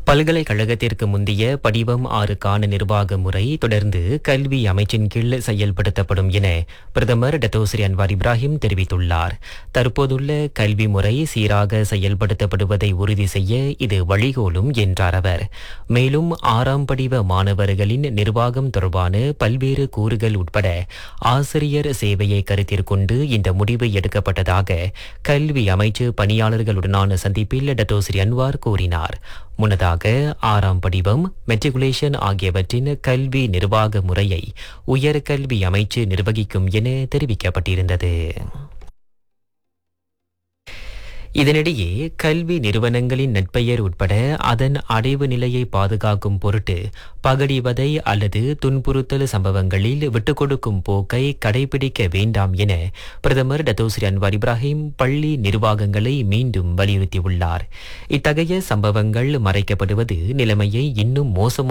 பல்கலைக்கழகத்திற்கு முந்தைய படிவம் ஆறுக்கான நிர்வாக முறை தொடர்ந்து கல்வி அமைச்சின் கீழ் செயல்படுத்தப்படும் என பிரதமர் டத்தோஸ்ரீ அன்வார் இப்ராஹிம் தெரிவித்துள்ளார் தற்போதுள்ள கல்வி முறை சீராக செயல்படுத்தப்படுவதை உறுதி செய்ய இது வழிகோலும் என்றார் அவர் மேலும் ஆறாம் படிவ மாணவர்களின் நிர்வாகம் தொடர்பான பல்வேறு கூறுகள் உட்பட ஆசிரியர் சேவையை கருத்திற்கொண்டு இந்த முடிவு எடுக்கப்பட்டதாக கல்வி அமைச்சு பணியாளர்களுடனான சந்திப்பில் டத்தோஸ்ரீ அன்வார் கூறினார் முன்னதாக ஆறாம் படிவம் மெட்ரிகுலேஷன் ஆகியவற்றின் கல்வி நிர்வாக முறையை உயர்கல்வி அமைச்சு நிர்வகிக்கும் என தெரிவிக்கப்பட்டிருந்தது இதனிடையே கல்வி நிறுவனங்களின் நட்பெயர் உட்பட அதன் அடைவு நிலையை பாதுகாக்கும் பொருட்டு பகடிவதை அல்லது துன்புறுத்தல் சம்பவங்களில் விட்டுக் கொடுக்கும் போக்கை கடைபிடிக்க வேண்டாம் என பிரதமர் டத்தோஸ்ரீ அன்வார் இப்ராஹிம் பள்ளி நிர்வாகங்களை மீண்டும் வலியுறுத்தியுள்ளார் இத்தகைய சம்பவங்கள் மறைக்கப்படுவது நிலைமையை இன்னும் மோசமாக